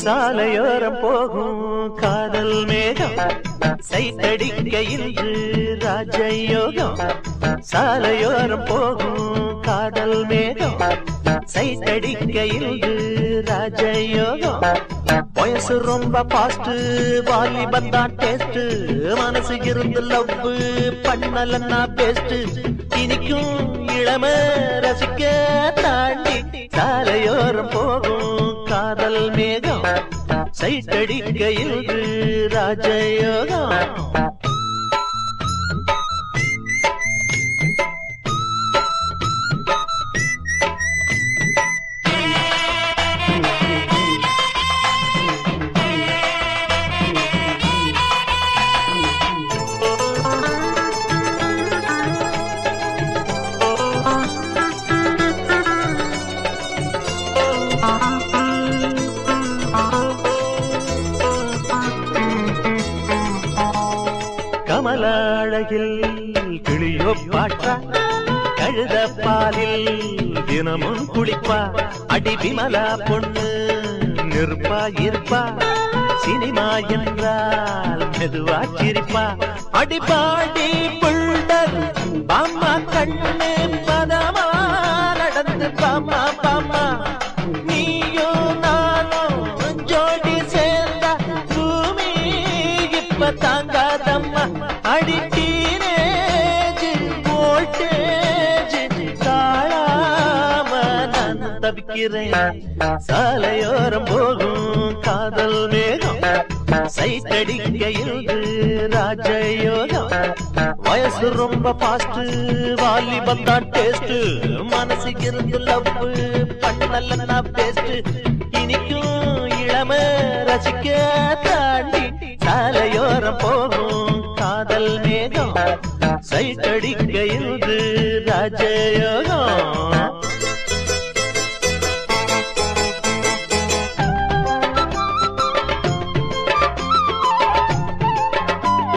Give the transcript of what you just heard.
சாலையோரம் போகும் காதல் மேகம் சைத்தடிக்க இன்று ராஜயோகம் சாலையோரம் போகும் காதல் மேகம் சைத்தடிக்க இன்று ராஜயோகம் வயசு ரொம்ப பாஸ்ட் வாலிபன் தான் டேஸ்ட் மனசு இருந்து லவ் பண்ணலன்னா பெஸ்ட் இனிக்கும் இளம ரசிக்க தாண்டி சாலையோரம் போகும் காதல் மேகம் சைட்டடிக்க இன்று ராஜயோகம் கமல அழகில் கிளியோ பாட்டா கழுத பாலில் தினமும் குளிப்பா அடி விமலா பொண்ணு நிற்பா இருப்பா சினிமா என்றால் மெதுவா சிரிப்பா அடிப்பாடி புள்ளர் பாம்மா கண்ணு பதமா நடந்து பாமா பாமா நீயோ நானும் ஜோடி சேர்ந்தா பூமி இப்ப தாங்காதம்மா அடி டீனேஜ் வோல்டேஜ் தாழாம நான் தவிக்கிறேன் சாலையோரம் போகும் காதல் மேகம் சைட்டடிக்க இருந்து ராஜயோகம் வயசு ரொம்ப பாஸ்ட் வாலிபம் தான் டேஸ்ட் மனசு இருந்து லவ் பண்ணலன்னா பெஸ்ட் இனிக்கும் இளம ரசிக்க தாண்டி சாலையோரம் போகும் காதல் மேகம் சைட்டடிக்க இருந்து ராஜயோகம்